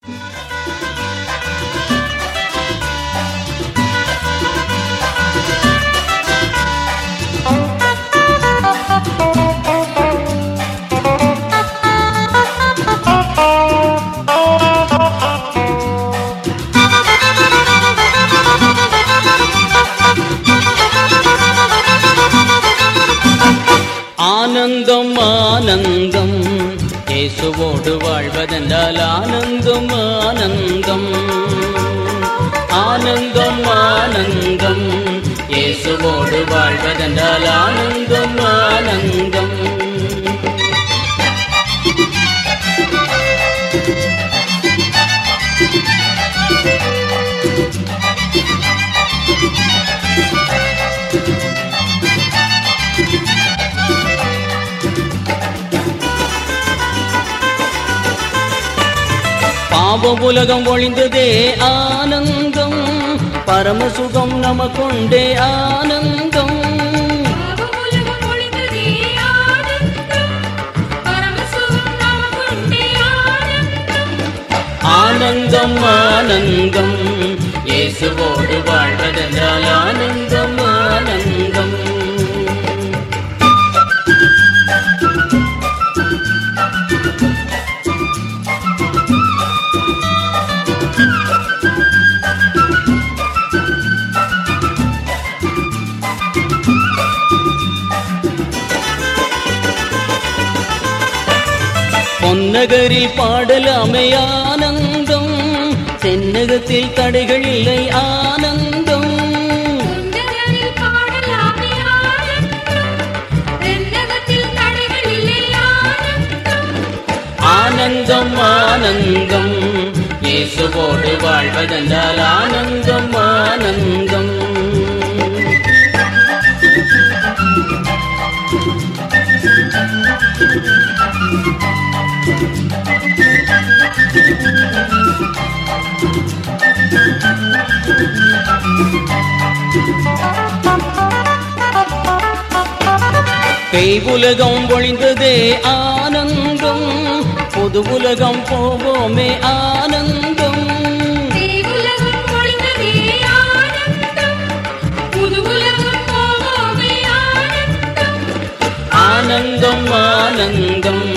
ஆனந்தம் ஆனந்தம் இயேசுவோடு வாழ்வதென்றால் ஆனந்தம் ஆனந்தம் ஆனந்தம் ஆனந்தம் இயேசுவோடு வாழ்வதென்றால் ஆனந்தம் ஆனந்தம் பாவ உலகம் ஒழிந்ததே ஆனந்தம் பரமசுகம் நமக்குண்டே ஆனந்தம் பாவமுலகம் ஒழிந்ததே ஆனந்தம். பரமசுகம் நமக்குண்டே ஆனந்தம். ஆனந்தம் ஆனந்தம் இயேசுவோடு வாழ்வதென்றால் ஆனந்தம் ஆனந்தம் பொன்னகரில் பாடலாமே ஆனந்தம் தென்னகத்தில் தடைகள் இல்லை ஆனந்தம் சுந்தரரில் பாடலாமே ஆனந்தம். தென்னகத்தில் தடைகள் இல்லை ஆனந்தம். ஆனந்தம் ஆனந்தம் இயேசுவோடு வாழ்வதென்றால் ஆனந்தம் ஆனந்தம் பேய் உலகம் ஒழிந்ததே ஆனந்தம் பொது உலகம் போவோமே ஆனந்தம் தேவுலகம் ஒழிந்ததே ஆனந்தம். புது உலகம் போவோமே ஆனந்தம். ஆனந்தம் ஆனந்தம்